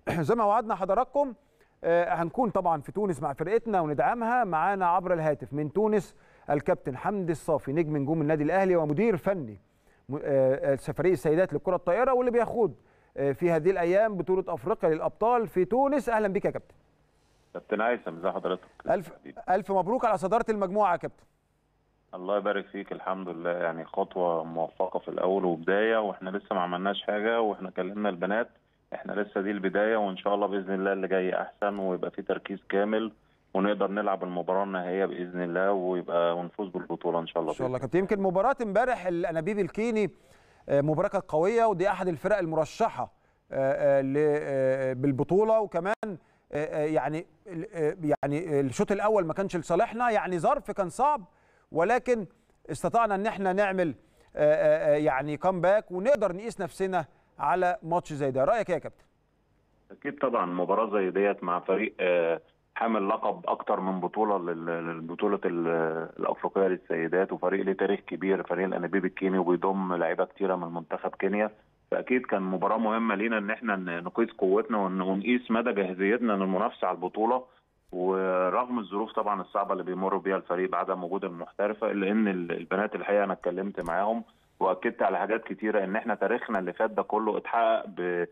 زي ما وعدنا حضراتكم آه، هنكون طبعا في تونس مع فرقتنا وندعمها معانا عبر الهاتف من تونس الكابتن حمدي الصافي نجم نجوم النادي الاهلي ومدير فني م- آه، آه، فريق السيدات للكره الطائره واللي بيخوض آه، في هذه الايام بطوله افريقيا للابطال في تونس اهلا بك يا كابتن كابتن هيثم ازي حضرتك الف الف مبروك على صداره المجموعه يا كابتن الله يبارك فيك الحمد لله يعني خطوه موفقه في الاول وبدايه واحنا لسه ما عملناش حاجه واحنا كلمنا البنات احنا لسه دي البدايه وان شاء الله باذن الله اللي جاي احسن ويبقى في تركيز كامل ونقدر نلعب المباراه النهائيه باذن الله ويبقى ونفوز بالبطوله ان شاء الله ان شاء الله كابتن يمكن مباراه امبارح الانابيب الكيني آه، مباراه كانت قويه ودي احد الفرق المرشحه آه، آه، ل- آه، بالبطوله وكمان آه، آه، يعني آه، يعني الشوط الاول ما كانش لصالحنا يعني ظرف كان صعب ولكن استطعنا ان احنا نعمل آه، آه، آه، يعني كامباك ونقدر نقيس نفسنا على ماتش زي ده رايك إيه يا كابتن اكيد طبعا مباراه زي ديت مع فريق آه، حامل لقب اكتر من بطوله لل- للبطوله ال- الافريقيه للسيدات وفريق ليه تاريخ كبير فريق الانابيب الكيني وبيضم لعيبه كتيره من منتخب كينيا فاكيد كان مباراه مهمه لينا ان احنا ن- نقيس قوتنا ون- ونقيس مدى جاهزيتنا للمنافسه على البطوله ورغم الظروف طبعا الصعبه اللي بيمر بيها الفريق بعدم وجود المحترفه الا ان ال- البنات الحقيقه انا اتكلمت معاهم واكدت على حاجات كتيره ان احنا تاريخنا اللي فات ده كله اتحقق ب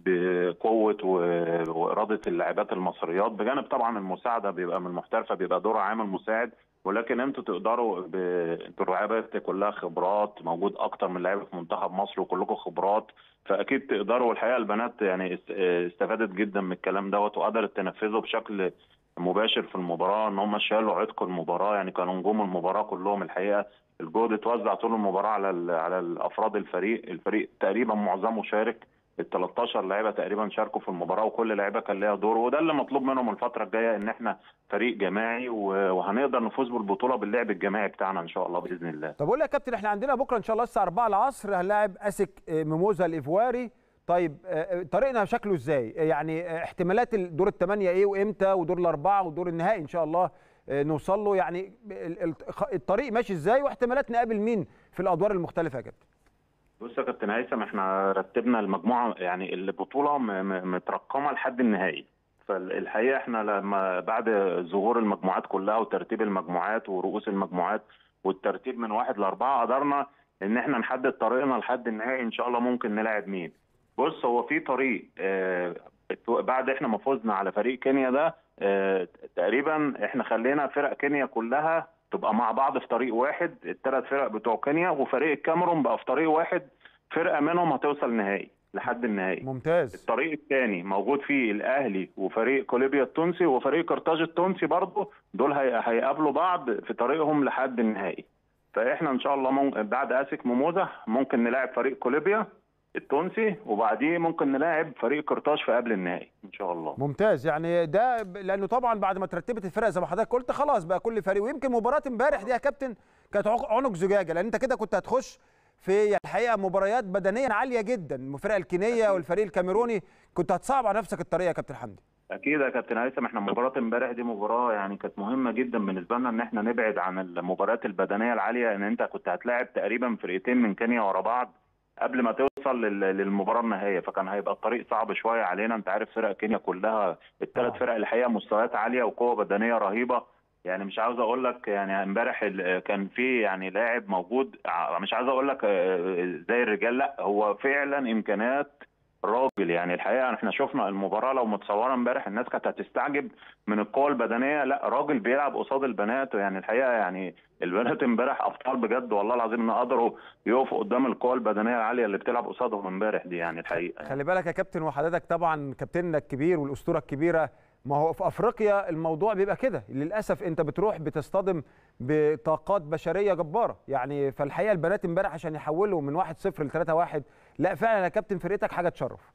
بقوه و- واراده اللاعبات المصريات بجانب طبعا المساعده بيبقى من المحترفه بيبقى دور عامل مساعد ولكن انتوا تقدروا ب... انتوا اللعيبه كلها خبرات موجود اكتر من لعيبه في منتخب مصر وكلكم خبرات فاكيد تقدروا والحقيقه البنات يعني است- استفادت جدا من الكلام دوت وقدرت تنفذه بشكل مباشر في المباراه ان هم شالوا عتق المباراه يعني كانوا نجوم المباراه كلهم الحقيقه الجهد اتوزع طول المباراه على ال... على الافراد الفريق الفريق تقريبا معظمه شارك ال 13 لعيبه تقريبا شاركوا في المباراه وكل لعيبه كان ليها دور وده اللي مطلوب منهم الفتره الجايه ان احنا فريق جماعي و- وهنقدر نفوز بالبطوله باللعب الجماعي بتاعنا ان شاء الله باذن الله طب اقول لك يا كابتن احنا عندنا بكره ان شاء الله الساعه 4 العصر هنلاعب اسك آه، ميموزا الايفواري طيب آه، آه، طريقنا شكله ازاي آه، يعني آه، احتمالات الدور الثمانيه ايه وامتى ودور الاربعه ودور النهائي ان شاء الله آه، نوصل له يعني ال- ال- خ- الطريق ماشي ازاي واحتمالات نقابل مين في الادوار المختلفه يا كابتن بص يا كابتن هيثم احنا رتبنا المجموعه يعني البطوله م- م- مترقمه لحد النهائي فالحقيقه احنا لما بعد ظهور المجموعات كلها وترتيب المجموعات ورؤوس المجموعات والترتيب من واحد لاربعه قدرنا ان احنا نحدد طريقنا لحد النهائي ان شاء الله ممكن نلاعب مين. بص هو في طريق اه بعد احنا ما فزنا على فريق كينيا ده اه تقريبا احنا خلينا فرق كينيا كلها تبقى مع بعض في طريق واحد الثلاث فرق بتوع كينيا وفريق الكاميرون بقى في طريق واحد فرقه منهم هتوصل نهائي لحد النهائي ممتاز الطريق الثاني موجود فيه الاهلي وفريق كوليبيا التونسي وفريق قرطاج التونسي برضه دول هي- هيقابلوا بعض في طريقهم لحد النهائي فاحنا ان شاء الله مم... بعد اسك ميموزا ممكن نلاعب فريق كوليبيا التونسي وبعديه ممكن نلاعب فريق قرطاج في قبل النهائي ان شاء الله ممتاز يعني ده ب- لانه طبعا بعد ما ترتبت الفرق زي ما حضرتك قلت خلاص بقى كل فريق ويمكن مباراه امبارح دي يا كابتن كانت عق- عنق زجاجه لان انت كده كنت هتخش في الحقيقه مباريات بدنيا عاليه جدا الفرق الكينيه والفريق الكاميروني كنت هتصعب على نفسك الطريقه يا كابتن حمدي اكيد يا كابتن هيثم احنا مباراه امبارح دي مباراه يعني كانت مهمه جدا بالنسبه لنا ان احنا نبعد عن المباريات البدنيه العاليه ان انت كنت هتلاعب تقريبا فرقتين من كينيا ورا بعض قبل ما توصل لل- للمباراه النهائيه فكان هيبقى الطريق صعب شويه علينا انت عارف فرق كينيا كلها الثلاث طبعا. فرق الحقيقه مستويات عاليه وقوه بدنيه رهيبه يعني مش عاوز اقول لك يعني امبارح ال- كان في يعني لاعب موجود ع- مش عاوز اقول لك آه، زي الرجال لا هو فعلا امكانيات راجل يعني الحقيقه احنا شفنا المباراه لو متصوره امبارح الناس كانت هتستعجب من القوه البدنيه لا راجل بيلعب قصاد البنات يعني الحقيقه يعني البنات امبارح ابطال بجد والله العظيم ان قدروا يقفوا قدام القوه البدنيه العاليه اللي بتلعب قصادهم امبارح دي يعني الحقيقه يعني. خلي بالك يا كابتن وحضرتك طبعا كابتننا الكبير والاسطوره الكبيره ما هو في افريقيا الموضوع بيبقى كده للاسف انت بتروح بتصطدم بطاقات بشريه جباره يعني فالحقيقه البنات امبارح عشان يحولوا من 1-0 ل 3-1 لا فعلا يا كابتن فرقتك حاجه تشرف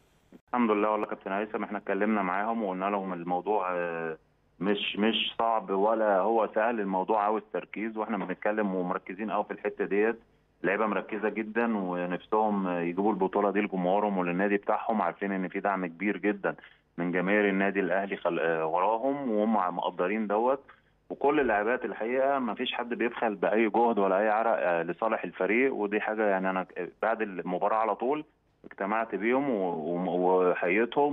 الحمد لله والله كابتن هيثم احنا اتكلمنا معاهم وقلنا لهم الموضوع آه، مش مش صعب ولا هو سهل الموضوع عاوز تركيز واحنا بنتكلم ومركزين قوي في الحته ديت اللعيبه مركزه جدا ونفسهم يجيبوا البطوله دي لجمهورهم وللنادي بتاعهم عارفين ان في دعم كبير جدا من جماهير النادي الاهلي خل... آه، وراهم وهم مقدرين دوت وكل اللاعبات الحقيقه ما فيش حد بيبخل باي جهد ولا اي عرق آه، لصالح الفريق ودي حاجه يعني انا بعد المباراه على طول اجتمعت بيهم و- و- وحييتهم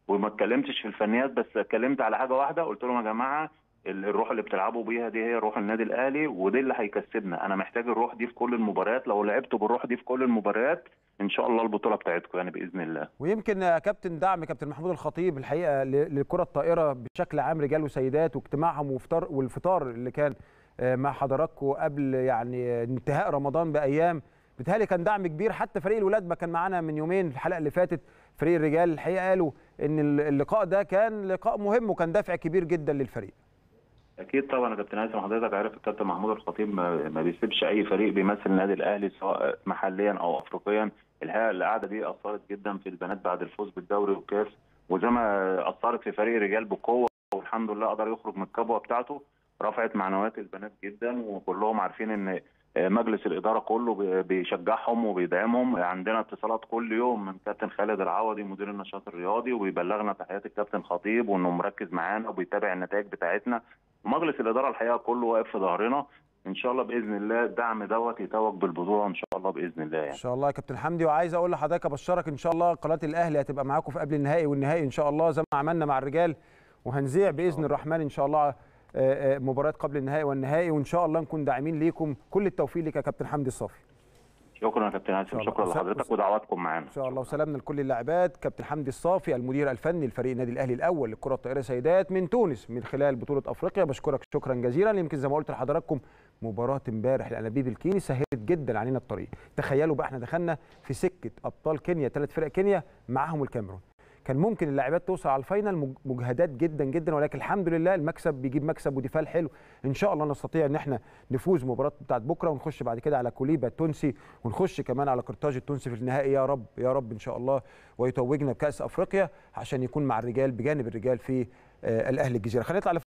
وما اتكلمتش في الفنيات بس اتكلمت على حاجه واحده قلت لهم يا جماعه الروح اللي بتلعبوا بيها دي هي روح النادي الاهلي ودي اللي هيكسبنا انا محتاج الروح دي في كل المباريات لو لعبتوا بالروح دي في كل المباريات ان شاء الله البطوله بتاعتكم يعني باذن الله ويمكن يا كابتن دعم كابتن محمود الخطيب الحقيقه للكره الطائره بشكل عام رجال وسيدات واجتماعهم وفطار والفطار اللي كان مع حضراتكم قبل يعني انتهاء رمضان بايام بيتهيألي كان دعم كبير حتى فريق الولاد ما كان معانا من يومين الحلقه اللي فاتت فريق الرجال الحقيقه قالوا ان اللقاء ده كان لقاء مهم وكان دافع كبير جدا للفريق اكيد طبعا يا كابتن هيثم حضرتك عارف الكابتن محمود الخطيب ما, ما بيسيبش اي فريق بيمثل النادي الاهلي سواء محليا او افريقيا الحقيقه القعده دي اثرت جدا في البنات بعد الفوز بالدوري والكاس وزي ما اثرت في فريق الرجال بقوه والحمد لله قدر يخرج من الكبوه بتاعته رفعت معنويات البنات جدا وكلهم عارفين ان مجلس الاداره كله بيشجعهم وبيدعمهم عندنا اتصالات كل يوم من كابتن خالد العوضي مدير النشاط الرياضي وبيبلغنا تحيات الكابتن خطيب وانه مركز معانا وبيتابع النتائج بتاعتنا مجلس الاداره الحقيقه كله واقف في ظهرنا ان شاء الله باذن الله الدعم دوت يتوج بالبطوله ان شاء الله باذن الله يعني. ان شاء الله يا كابتن حمدي وعايز اقول لحضرتك ابشرك ان شاء الله قناه الاهلي هتبقى معاكم في قبل النهائي والنهائي ان شاء الله زي ما عملنا مع الرجال وهنذيع باذن الرحمن ان شاء الله مباراه قبل النهائي والنهائي وان شاء الله نكون داعمين ليكم كل التوفيق ليك يا كابتن حمدي الصافي شكرا يا كابتن هاشم شكرا لحضرتك ودعواتكم معانا ان شاء الله وسلامنا لكل اللاعبات كابتن حمدي الصافي المدير الفني لفريق النادي الاهلي الاول للكره الطائره سيدات من تونس من خلال بطوله افريقيا بشكرك شكرا جزيلا يمكن زي ما قلت لحضراتكم مباراه امبارح الانابيب الكيني سهلت جدا علينا الطريق تخيلوا بقى احنا دخلنا في سكه ابطال كينيا ثلاث فرق كينيا معاهم الكاميرون كان ممكن اللاعبات توصل على الفاينل مجهدات جدا جدا ولكن الحمد لله المكسب بيجيب مكسب ودفاع حلو ان شاء الله نستطيع ان احنا نفوز مباراه بتاعت بكره ونخش بعد كده على كوليبا التونسي ونخش كمان على قرطاج التونسي في النهائي يا رب يا رب ان شاء الله ويتوجنا بكاس افريقيا عشان يكون مع الرجال بجانب الرجال في الاهلي الجزيره خلينا نطلع